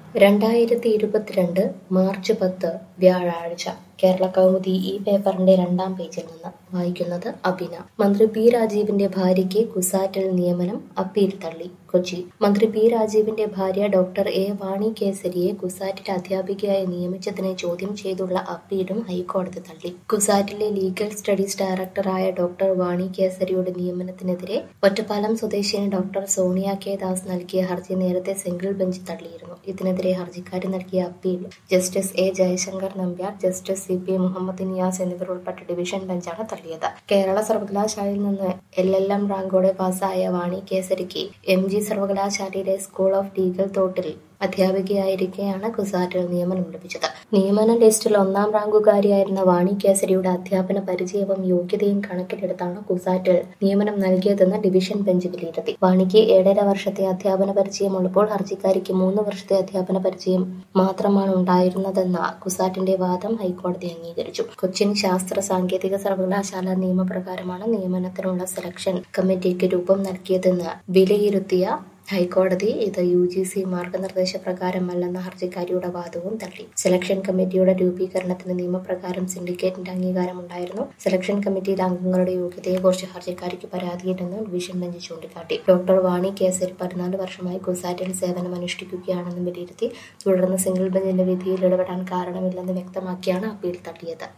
രണ്ടായിരത്തി ഇരുപത്തിരണ്ട് മാർച്ച് പത്ത് വ്യാഴാഴ്ച കേരള കൗമുദി ഈ പേപ്പറിന്റെ രണ്ടാം പേജിൽ നിന്ന് വായിക്കുന്നത് അബിന മന്ത്രി പി രാജീവിന്റെ ഭാര്യയ്ക്ക് കുസാറ്റിൽ നിയമനം അപ്പീൽ തള്ളി കൊച്ചി മന്ത്രി പി രാജീവിന്റെ ഭാര്യ ഡോക്ടർ എ വാണി കേസരിയെ കുസാറ്റിൽ അധ്യാപികയായി നിയമിച്ചതിനെ ചോദ്യം ചെയ്തുള്ള അപ്പീലും ഹൈക്കോടതി തള്ളി കുസാറ്റിലെ ലീഗൽ സ്റ്റഡീസ് ഡയറക്ടറായ ഡോക്ടർ വാണി കേസരിയുടെ നിയമനത്തിനെതിരെ ഒറ്റപ്പാലം സ്വദേശിനി ഡോക്ടർ സോണിയ കെ ദാസ് നൽകിയ ഹർജി നേരത്തെ സിംഗിൾ ബെഞ്ച് തള്ളിയിരുന്നു ഇതിനെതിരെ ഹർജിക്കാരി നൽകിയ appeal justice A Jayashankar Nambiar justice C P Muhammad Niyas എന്നിവർ ഉൾപ്പെട്ട ഡിവിഷൻ ബെഞ്ചാണ് തള്ളിയത് കേരള സർവകലാശാലയിൽ നിന്ന് എൽ എൽ എം റാങ്കോടെ പാസ്സായ വാണി കേസരിക്ക് എം ജി സർവകലാശാലയിലെ സ്കൂൾ ഓഫ് ലീഗൽ തോട്ടിൽ അധ്യാപികയായിരിക്കെയാണ് കുസാറ്റിൽ നിയമനം ലഭിച്ചത് നിയമന ലിസ്റ്റിൽ ഒന്നാം റാങ്കുകാരിയായിരുന്ന വാണി കേസരിയുടെ അധ്യാപന പരിചയവും യോഗ്യതയും കണക്കിലെടുത്താണ് കുസാറ്റിൽ നിയമനം നൽകിയതെന്ന് ഡിവിഷൻ ബെഞ്ച് വിലയിരുത്തി വാണിക്ക് ഏഴര വർഷത്തെ അധ്യാപന പരിചയമുള്ളപ്പോൾ ഹർജിക്കാരിക്ക് മൂന്ന് വർഷത്തെ അധ്യാപന പരിചയം മാത്രമാണ് ഉണ്ടായിരുന്നതെന്ന കുസാറ്റിന്റെ വാദം ഹൈക്കോടതി അംഗീകരിച്ചു കൊച്ചിൻ ശാസ്ത്ര സാങ്കേതിക സർവകലാശാല നിയമപ്രകാരമാണ് നിയമനത്തിനുള്ള സെലക്ഷൻ കമ്മിറ്റിക്ക് രൂപം നൽകിയതെന്ന് വിലയിരുത്തിയ ഹൈക്കോടതി ഇത് യു ജി സി മാർഗനിർദ്ദേശ പ്രകാരമല്ലെന്ന ഹർജിക്കാരിയുടെ വാദവും തള്ളി സെലക്ഷൻ കമ്മിറ്റിയുടെ രൂപീകരണത്തിന് നിയമപ്രകാരം സിൻഡിക്കേറ്റിന്റെ അംഗീകാരമുണ്ടായിരുന്നു സെലക്ഷൻ കമ്മിറ്റിയിലെ അംഗങ്ങളുടെ യോഗ്യതയെക്കുറിച്ച് ഹർജിക്കാരിക്ക് പരാതിയില്ലെന്ന് ഡിവിഷൻ ബെഞ്ച് ചൂണ്ടിക്കാട്ടി ഡോക്ടർ വാണി കേസരി പതിനാല് വർഷമായി കുസാറ്റിൽ സേവനം അനുഷ്ഠിക്കുകയാണെന്ന് വിലയിരുത്തി തുടർന്ന് സിംഗിൾ ബെഞ്ചിന്റെ വിധിയിൽ ഇടപെടാൻ കാരണമില്ലെന്ന് വ്യക്തമാക്കിയാണ് അപ്പീൽ തള്ളിയത്